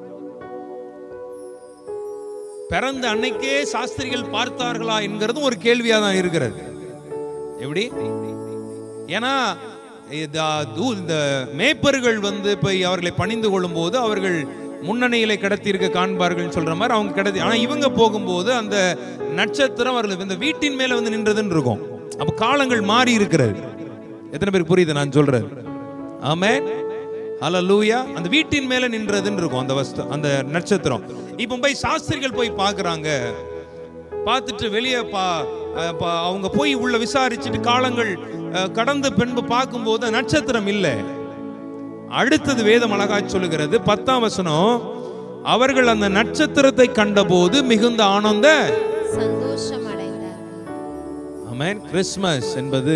பிறந்த அன்னைக்கே சாஸ்திரிகள் பார்த்தார்களா என்கிறதும் ஒரு கேள்வியா தான் இருக்கிறது எப்படி ஏன்னா இந்த தூ- இந்த மேய்ப்பர்கள் வந்து போய் அவர்களை பணிந்து கொள்ளும் போது அவர்கள் முன்னணியிலே கடத்தி இருக்க காண்பார்கள் சொல்ற மாதிரி அவங்க கடத்தி ஆனா இவங்க போகும்போது அந்த நட்சத்திரம் அவர்கள் இந்த வீட்டின் மேல வந்து நின்றதுன்னு இருக்கும் அப்ப காலங்கள் மாறி இருக்கிறது எத்தனை பேருக்கு புரியுது நான் சொல்றது ஆமென் ஹalleluya அந்த வீட்டின் மேல நின்றதுன்னு இருக்கும் அந்த வஸ்து அந்த நட்சத்திரம் இப்போ போய் சாஸ்திரிகள் போய் பார்க்கறாங்க பார்த்துட்டு வெளியே பா அஹ் பா- அவங்க போய் உள்ள விசாரிச்சுட்டு காலங்கள் அஹ், கடந்த பின்பு பார்க்கும்போது நட்சத்திரம் இல்லை அடுத்தது வேதம் அழகாய் சொல்லுகிறது பத்தாம் வசனம் அவர்கள் அந்த நட்சத்திரத்தை கண்டபோது மிகுந்த ஆனந்த
சந்தோஷம் அடைந்தார்
ஆமென் கிறிஸ்மஸ் என்பது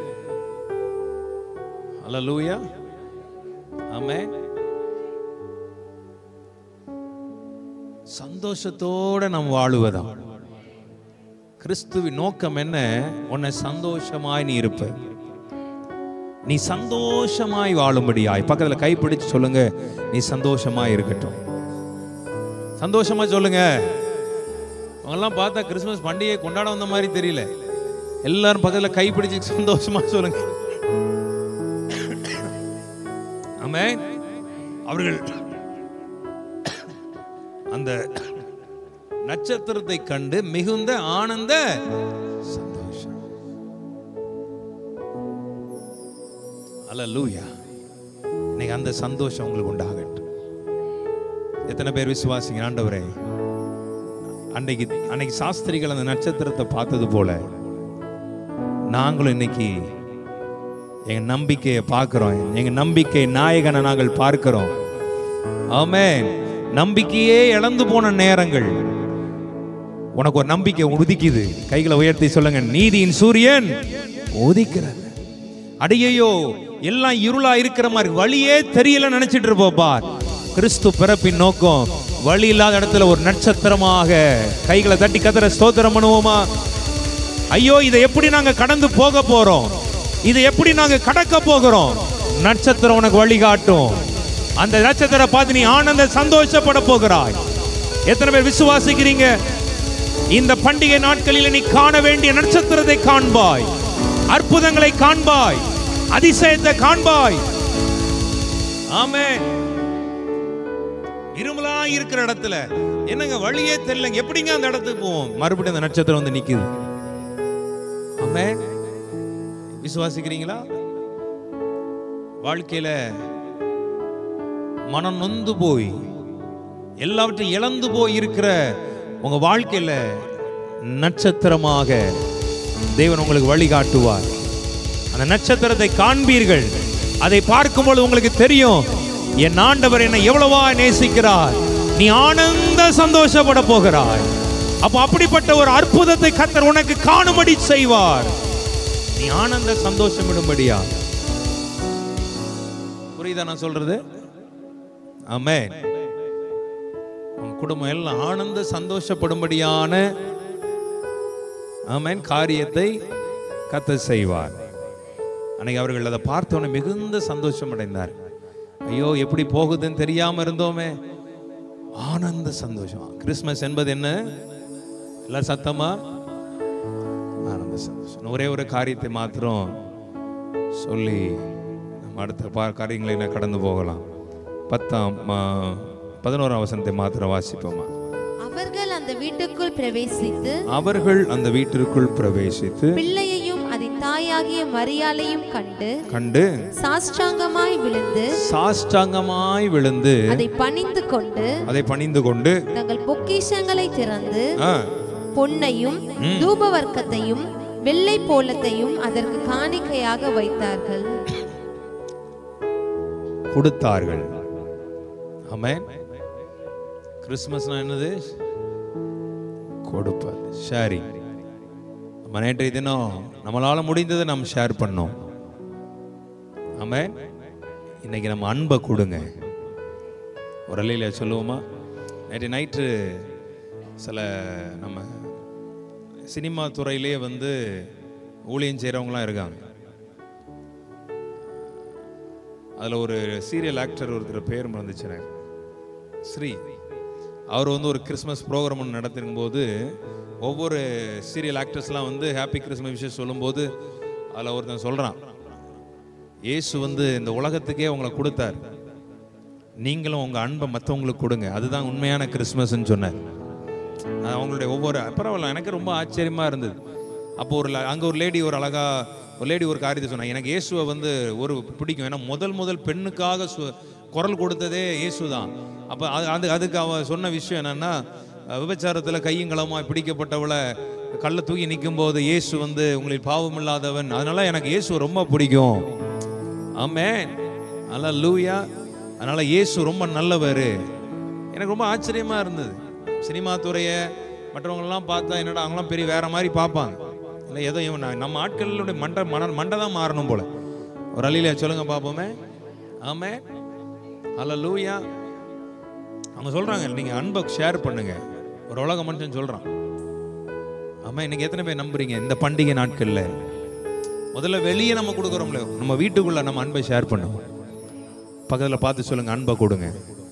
ஹalleluya ஆமென் சந்தோஷத்தோட நாம் வாழுவதா கிறிஸ்துவின் நோக்கம் என்ன உன்னை சந்தோஷமாய் நீ இருப்ப நீ சந்தோஷமாய் வாழும்படியாய் பக்கத்துல கைப்பிடிச்சு சொல்லுங்க நீ சந்தோஷமாய் இருக்கட்டும் சந்தோஷமா சொல்லுங்க அவங்கெல்லாம் பார்த்தா கிறிஸ்மஸ் பண்டிகையை கொண்டாட வந்த மாதிரி தெரியல எல்லாரும் பக்கத்துல கைப்பிடிச்சு சந்தோஷமா சொல்லுங்க ஆமென் அவர்கள் அந்த நட்சத்திரத்தை கண்டு மிகுந்த ஆனந்த சந்தோஷம் அல்லேலூயா இன்னைக்கு அந்த சந்தோஷம் உங்களுக்கு உண்டாகட்டும் எத்தனை பேர் விசுவாசிங்க ஆண்டவரே அன்னைக்கு அன்னைக்கு சாஸ்திரிகள் அந்த நட்சத்திரத்தை பார்த்தது போல நாங்களும் இன்னைக்கு எங்க நம்பிக்கையை பார்க்கிறோம் எங்க நம்பிக்கை நாயகனை நாங்கள் பார்க்கிறோம் ஆமென் நம்பிக்கையே இழந்து போன நேரங்கள் உனக்கு ஒரு நம்பிக்கை உதிக்குது கைகளை உயர்த்தி சொல்லுங்க நீதியின் சூரியன் உதிக்கிறது அடையையோ எல்லாம் இருளா இருக்கிற மாதிரி வழியே தெரியல நினைச்சிட்டு இருப்போம் பார் கிறிஸ்து பிறப்பின் நோக்கம் வழி இல்லாத இடத்துல ஒரு நட்சத்திரமாக கைகளை தட்டி கதற ஸ்தோத்திரம் பண்ணுவோமா ஐயோ இதை எப்படி நாங்க கடந்து போக போறோம் இதை எப்படி நாங்க கடக்க போகிறோம் நட்சத்திரம் உனக்கு வழிகாட்டும் அந்த நட்சத்திரம் பார்த்து நீ ஆனந்த சந்தோஷப்பட போகிறாய் எத்தனை பேர் விசுவாசிக்கிறீங்க இந்த பண்டிகை நாட்களில் நீ காண வேண்டிய நட்சத்திரத்தை காண்பாய் அற்புதங்களை காண்பாய் அதிசயத்தை காண்பாய் ஆமென் இருமலா இருக்கிற இடத்துல என்னங்க வழியே தெரியலங்க எப்படிங்க அந்த இடத்துக்கு போவோம் மறுபடியும் அந்த நட்சத்திரம் வந்து நிக்குது ஆமென் விசுவாசிக்கிறீங்களா வாழ்க்கையில மனம் நொந்து போய் எல்லாவற்றையும் இழந்து போய் இருக்கிற உங்க வாழ்க்கையில நட்சத்திரமாக தேவன் உங்களுக்கு வழிகாட்டுவார் அந்த நட்சத்திரத்தை காண்பீர்கள் அதை பார்க்கும்போது உங்களுக்கு தெரியும் என் ஆண்டவர் என்னை எவ்வளவா நேசிக்கிறார் நீ ஆனந்த சந்தோஷப்பட போகிறாய் அப்போ அப்படிப்பட்ட ஒரு அற்புதத்தை கத்தர் உனக்கு காணும்படி செய்வார் நீ ஆனந்த சந்தோஷமிடும்படியா புரியுதா நான் சொல்றது ஆமென் உங்க குடும்பம் எல்லாம் ஆனந்த சந்தோஷப்படும்படியான ஆமென் காரியத்தை கத்த செய்வார் அன்னைக்கு அவர்கள் அதை பார்த்தோன்னே மிகுந்த சந்தோஷம் அடைந்தார் ஐயோ எப்படி போகுதுன்னு தெரியாம இருந்தோமே ஆனந்த சந்தோஷம் கிறிஸ்மஸ் என்பது என்ன எல்லாம் சத்தமா ஆனந்த சந்தோஷம் ஒரே ஒரு காரியத்தை மாத்திரம் சொல்லி நம்ம அடுத்த பா காரியங்களை என்ன கடந்து போகலாம் பத்தாம் ஆ, பதினோராம் வசனத்தை மாத்திரம் வாசிப்போமா
அவர்கள் அந்த வீட்டுக்குள் பிரவேசித்து
அவர்கள் அந்த வீட்டிற்குள் பிரவேசித்து
பிள்ளையையும் அதன் தாயாகிய மரியாளையும் கண்டு
கண்டு
சாஷ்டாங்கமாய் விழுந்து
சாஷ்டாங்கமாய் விழுந்து
அதை பணிந்து கொண்டு
அதை பணிந்து கொண்டு
தங்கள் பொக்கிஷங்களை திறந்து
ஆ,
பொன்னையும் தூபவர்க்கத்தையும் வெள்ளை போலத்தையும் அதற்கு காணிக்கையாக வைத்தார்கள்
கொடுத்தார்கள் ஆமென் கிறிஸ்மஸ்னா என்னது கொடுப்பது சரி நம்ம நேற்றைய தினம் நம்மளால முடிந்ததை நம்ம ஷேர் பண்ணோம் ஆமென் இன்னைக்கு நம்ம அன்பை கொடுங்க ஒரு அலையில சொல்லுவோமா நேற்று நைட்டு சில நம்ம சினிமா துறையிலே வந்து ஊழியம் செய்கிறவங்களாம் இருக்காங்க அதில் ஒரு சீரியல் ஆக்டர் ஒருத்தர் பேர் மறந்துச்சு எனக்கு ஸ்ரீ அவர் வந்து ஒரு கிறிஸ்மஸ் ப்ரோக்ராம் ஒன்று நடத்திருக்கும் போது ஒவ்வொரு சீரியல் ஆக்டர்ஸ்லாம் வந்து ஹாப்பி கிறிஸ்மஸ் விஷயம் சொல்லும்போது அதில் ஒருத்தன் சொல்கிறான் இயேசு வந்து இந்த உலகத்துக்கே உங்களை கொடுத்தார் நீங்களும் உங்கள் அன்பை மற்றவங்களுக்கு கொடுங்க அதுதான் உண்மையான கிறிஸ்மஸ்ன்னு சொன்னார் அது அவங்களுடைய ஒவ்வொரு பரவாயில்ல எனக்கு ரொம்ப ஆச்சரியமாக இருந்தது அப்போ ஒரு ல- அங்க ஒரு லேடி ஒரு அழகா ஒரு லேடி ஒரு காரியத்தை சொன்னாங்க எனக்கு இயேசுவை வந்து ஒரு பிடிக்கும் ஏன்னா முதல் முதல் பெண்ணுக்காக சு- குரல் கொடுத்ததே இயேசு தான் அப்போ அது அது அதுக்கு அவ சொன்ன விஷயம் என்னன்னா அஹ், விபச்சாரத்துல கையுங்களமா பிடிக்கப்பட்டவளை கல்ல தூக்கி நிற்கும் போது இயேசு வந்து உங்களில் பாவம் இல்லாதவன் அதனால எனக்கு இயேசு ரொம்ப பிடிக்கும் ஆமென் அல்ல லூயா அதனால இயேசு ரொம்ப நல்லவர் எனக்கு ரொம்ப ஆச்சரியமா இருந்தது சினிமா துறையை மற்றவங்கெல்லாம் பார்த்தா என்னடா அவங்களாம் பெரிய வேற மாதிரி பார்ப்பாங்க இல்லை ஏதோ இவன் நான் நம்ம ஆட்களுடைய மண்டை மன மண்டை தான் மாறணும் போல ஒரு அழியில சொல்லுங்க பார்ப்போமே ஆமே அல்ல லூயா அவங்க சொல்றாங்க நீங்க அன்பை ஷேர் பண்ணுங்க ஒரு உலக மனுஷன் சொல்றான் ஆமா இன்னைக்கு எத்தனை பேர் நம்புறீங்க இந்த பண்டிகை நாட்கள்ல முதல்ல வெளியே நம்ம கொடுக்குறோம்ல நம்ம வீட்டுக்குள்ள நம்ம அன்பை ஷேர் பண்ணுவோம் பக்கத்துல பார்த்து சொல்லுங்க அன்பை கொடுங்க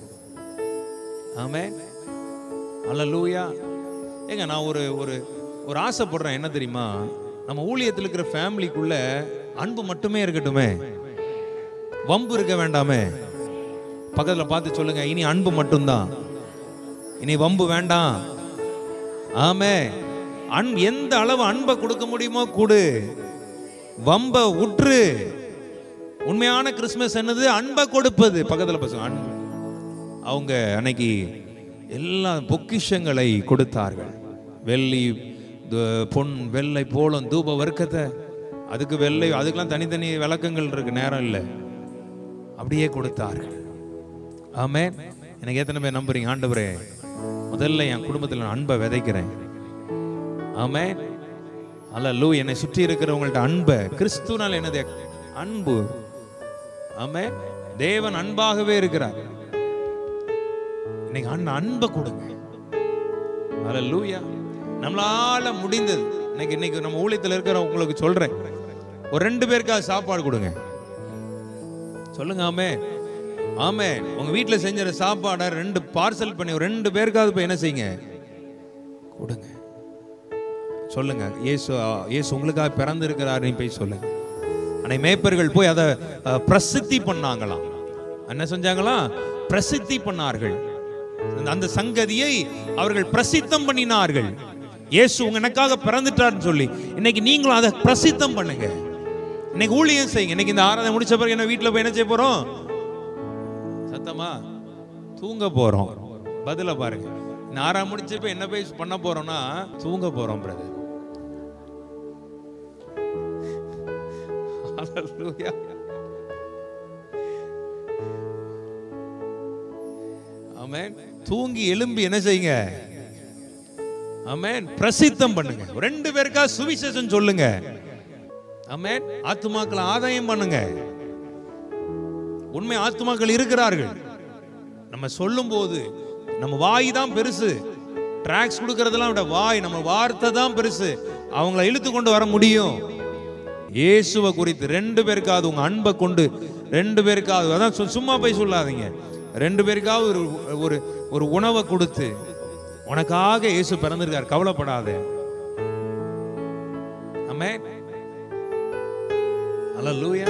ஆமே அல்ல லூயா ஏங்க நான் ஒரு ஒரு ஒரு ஆசைப்படுறேன் என்ன தெரியுமா நம்ம ஊழியத்தில் இருக்கிற ஃபேமிலிக்குள்ள அன்பு மட்டுமே இருக்கட்டுமே வம்பு இருக்க வேண்டாமே பக்கத்துல பார்த்து சொல்லுங்க இனி அன்பு மட்டும்தான் இனி வம்பு வேண்டாம் ஆமே அன் எந்த அளவு அன்பை கொடுக்க முடியுமோ கொடு வம்ப உற்று உண்மையான கிறிஸ்மஸ் என்னது அன்பை கொடுப்பது பக்கத்துல பசங்க அன்பு அவங்க அன்னைக்கு எல்லா பொக்கிஷங்களை கொடுத்தார்கள் வெள்ளி து- பொன் வெள்ளை போலம் தூப வர்க்கத்தை அதுக்கு வெள்ளை அதுக்கெல்லாம் தனித்தனி விளக்கங்கள் இருக்கு நேரம் இல்லை அப்படியே கொடுத்தார்கள் ஆமென் எனக்கு எத்தனை பேர் நம்புறீங்க ஆண்டவரே முதல்ல என் குடும்பத்தில் நான் அன்பை விதைக்கிறேன் ஆமென் அல்ல என்னை சுற்றி இருக்கிறவங்கள்ட்ட அன்பை கிறிஸ்துனால் என்னது அன்பு ஆமென் தேவன் அன்பாகவே இருக்கிறார் இன்னைக்கு அண்ணன் அன்பை கொடுங்க அல்ல நம்மளால முடிந்தது இன்னைக்கு இன்னைக்கு நம்ம ஊழியத்தில் இருக்கிற உங்களுக்கு சொல்றேன் ஒரு ரெண்டு பேருக்காவது சாப்பாடு கொடுங்க சொல்லுங்க ஆமே ஆமே உங்க வீட்டுல செஞ்ச சாப்பாடை ரெண்டு பார்சல் பண்ணி ஒரு ரெண்டு பேருக்காவது போய் என்ன செய்யுங்க கொடுங்க சொல்லுங்க இயேசு இயேசு உங்களுக்காக பிறந்திருக்கிறாருன்னு போய் சொல்லுங்க அன்னை மேய்ப்பர்கள் போய் அதை அஹ், பிரசித்தி பண்ணாங்களாம் என்ன செஞ்சாங்களாம் பிரசித்தி பண்ணார்கள் அந்த- அந்த சங்கதியை அவர்கள் பிரசித்தம் பண்ணினார்கள் இயேசு உங்க எனக்காக பிறந்துட்டார்னு சொல்லி இன்னைக்கு நீங்களும் அதை பிரசித்தம் பண்ணுங்க இன்னைக்கு ஊழியம் செய்யுங்க இன்னைக்கு இந்த ஆராதனை முடிச்ச பிறகு என்ன வீட்டுல போய் என்ன செய்ய போறோம் சத்தமா தூங்க போறோம் பதில பாருங்க இந்த ஆறாம் முடிச்சு போய் என்ன போய் பண்ண போறோம்னா தூங்க போறோம் பிரதர் Hallelujah. ஆமென் தூங்கி எழும்பி என்ன செய்யுங்க ஆமென் பிரசித்தம் பண்ணுங்க ரெண்டு பேருக்கா சுவிசேஷம் சொல்லுங்க ஆமென் ஆத்துமாக்களை ஆதாயம் பண்ணுங்க உண்மை ஆத்துமாக்கள் இருக்கிறார்கள் நம்ம சொல்லும்போது நம்ம வாய் தான் பெருசு ட்ராக்ஸ் கொடுக்கறதெல்லாம் விட வாய் நம்ம வார்த்தை தான் பெருசு அவங்கள இழுத்து கொண்டு வர முடியும் இயேசுவை குறித்து ரெண்டு பேருக்காவது உங்க அன்பை கொண்டு ரெண்டு பேருக்காவது அதான் சு- சும்மா போய் சொல்லாதீங்க ரெண்டு பேருக்காவது ஒரு ஒரு ஒரு உணவை கொடுத்து உனக்காக இயேசு பிறந்திருக்கார் கவலைப்படாத ஆமென் அல்லேலூயா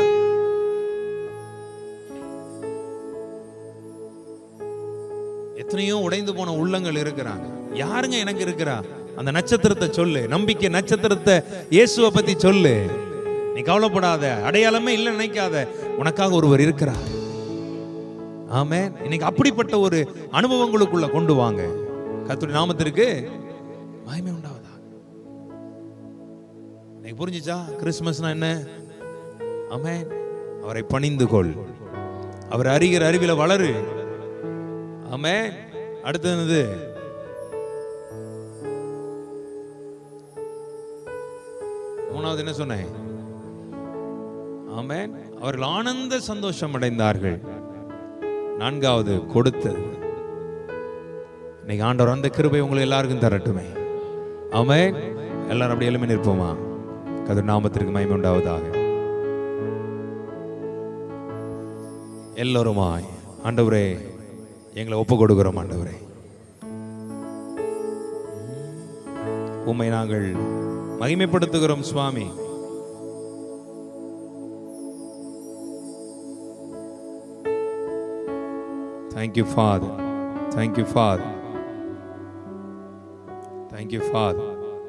எத்தனையோ உடைந்து போன உள்ளங்கள் இருக்கிறாங்க யாருங்க எனக்கு இருக்கிறா அந்த நட்சத்திரத்தை சொல்லு நம்பிக்கை நட்சத்திரத்தை இயேசுவை பத்தி சொல்லு நீ கவலைப்படாத அடையாளமே இல்லை நினைக்காத உனக்காக ஒருவர் இருக்கிறார் ஆமே இன்னைக்கு அப்படிப்பட்ட ஒரு அனுபவங்களுக்குள்ள கொண்டு வாங்க கர்த்தருடைய நாமத்திற்கு மகிமை உண்டாவதா இன்னைக்கு புரிஞ்சுச்சா கிறிஸ்துமஸ்னா என்ன ஆமே அவரை பணிந்து கொள் அவர் அறிகிற அறிவில வளரு ஆமே அடுத்தது என்னது? மூணாவது என்ன சொன்னேன் ஆமென் அவர்கள் ஆனந்த சந்தோஷம் அடைந்தார்கள் நான்காவது கொடுத்தது இன்னைக்கு ஆண்டவர் அந்த கிருபை உங்களுக்கு எல்லாருக்கும் தரட்டுமே ஆமென் எல்லாரும் அப்படி எழுமி நிற்போமா கதிர் நாமத்திற்கு மகிமை உண்டாவதாக எல்லோருமாய் ஆண்டவரே எங்களை ஒப்பு கொடுக்கிறோம் ஆண்டவரே உம்மை நாங்கள் மகிமைப்படுத்துகிறோம் சுவாமி thank you father thank you father thank you father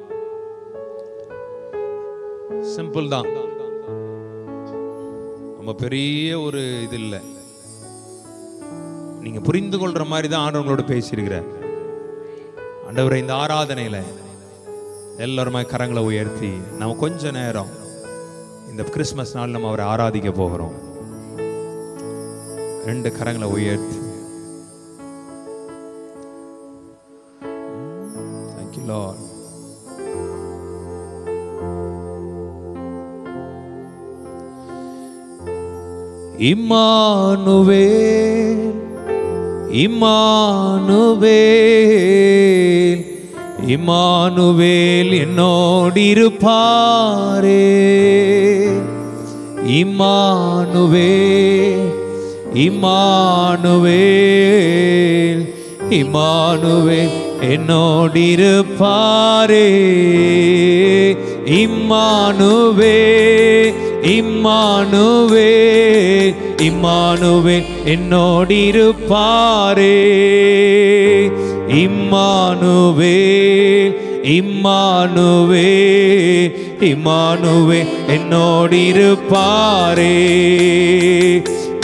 simple தான் ரொம்ப பெரிய ஒரு இது இல்லை நீங்க புரிந்து கொள்ற மாதிரி தான் ஆண்டவங்களோட பேசியிருக்கிறார் ஆண்டவரை இந்த ஆராதனையில எல்லாருமே கரங்களை உயர்த்தி நம்ம கொஞ்ச நேரம் இந்த கிறிஸ்மஸ் நாள் நம்ம அவரை ஆராதிக்க போகிறோம் ரெண்டு கரங்களை உயர்த்தி தேங்க்யூ லார்ட் இம்மானுவேல் இம்மானுவேல் இம்மானுவேல் என்னோடிருப்பாரே இம்மானுவேல் இம்மானுவேல் இம்மானுவேல் என்னோடிருப்பாரே இம்மானுவே இம்மானுவே இம்மானுவே என்னோடிருப்பாரே இம்மானுவே இம்மானுவே இம்மானுவே என்னோடிருப்பாரே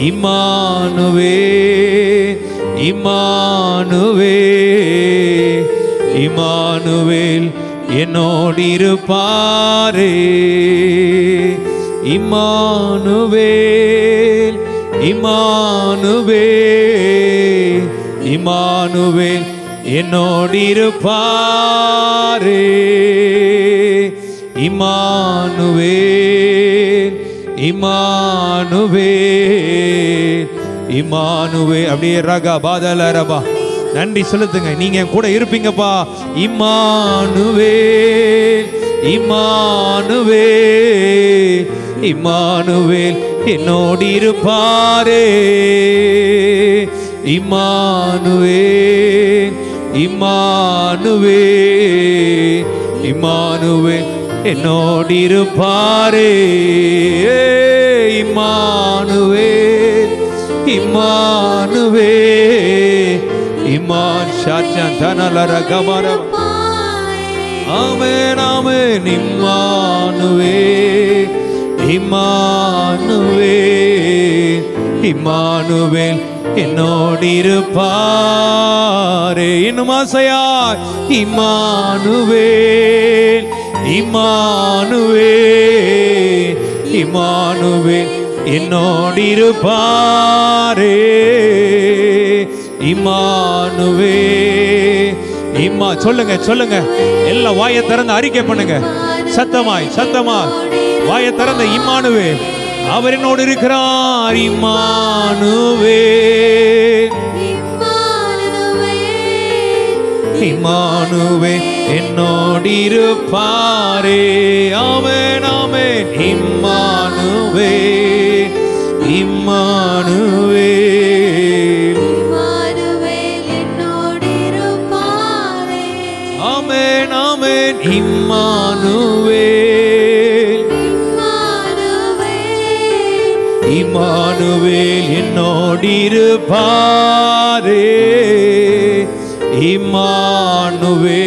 இமானுவே இமானுவே இமானுவேல் என்னோடு இருப்பாரே இமானுவேல் இமானுவே இமானுவேல் என்னோடு இருப்பாரே இமானுவேல் இமானுவேல் இமானுவே அப்படியே ரகா பாதல ரபா நன்றி செலுத்துங்க நீங்க என் கூட இருப்பீங்கப்பா இமானுவேல் இமானுவேல் இமானுவேல் என்னோடு இருப்பாரே இமானுவேல் இமானுவேல் இமானுவேல் என்னோடு இருப்பாரே இமானுவேல் இமானுவே இமான் ஷாச்சான் தனலர கமரம் ஆமென் ஆமென் இம்மானுவே இம்மானுவே இம்மானுவேல் என்னோடு இருப்பாரே இன்னும் ஆசையாய் இம்மானுவேல் இம்மானுவேல் இம்மானுவேல் என்னோடு இருப்பாரே இம்மானுவே இம்மா சொல்லுங்க சொல்லுங்க எல்லாம் வாயை திறந்து அறிக்கை பண்ணுங்க சத்தமாய் சத்தமாய் வாயை திறந்த இம்மானுவே அவர் என்னோடு இருக்கிறார் இம்மானுவே இம்மானுவே என்னோடு இருப்பாரே ஆமென் ஆமென் இம்மானுவே இம்மானுவே ஆமென் ஆமென் இம்மானுவே இம்மானுவேல் என்னோடு இருப்பாரே இம்மானுவே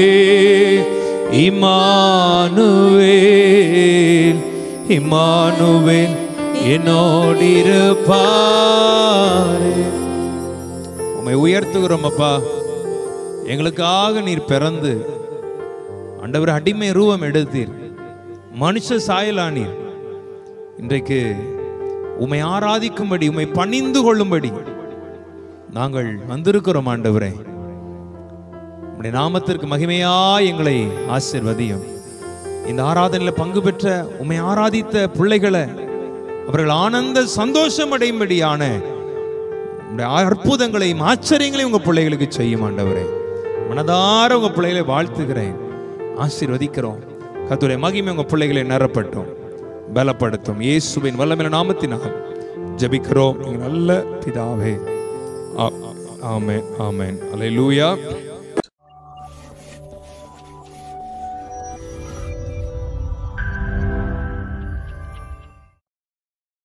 இம்மானுவேல் இம்மானுவேல் என்னோடு இருப்பாரே உம்மை உயர்த்துகிறோம் அப்பா எங்களுக்காக நீர் பிறந்து ஆண்டவர் அடிமை ரூபம் எடுத்தீர் மனுஷ சாயலானீர் இன்றைக்கு உம்மை ஆராதிக்கும்படி உம்மை பணிந்து கொள்ளும்படி நாங்கள் வந்திருக்கிறோம் ஆண்டவரே உம்முடைய நாமத்திற்கு மகிமையா எங்களை ஆசிர்வதியும் இந்த ஆராதனையில் பங்கு பெற்ற உம்மை ஆராதித்த பிள்ளைகளை அவர்கள் ஆனந்த சந்தோஷம் அடையும்படியான உம்முடைய அற்புதங்களையும் ஆச்சரியங்களையும் உங்க பிள்ளைகளுக்கு செய்யும் ஆண்டவரே மனதார உங்க பிள்ளைகளை வாழ்த்துகிறேன் ஆசீர்வதிக்கிறோம் கத்துடைய மகிமை உங்க பிள்ளைகளை நிரப்பட்டும் பலப்படுத்தும் இயேசுவின் வல்லமையில நாமத்தினால் ஜெபிக்கிறோம் எங்கள் நல்ல பிதாவே ஆ- ஆமென் ஆமென் அல்லேலூயா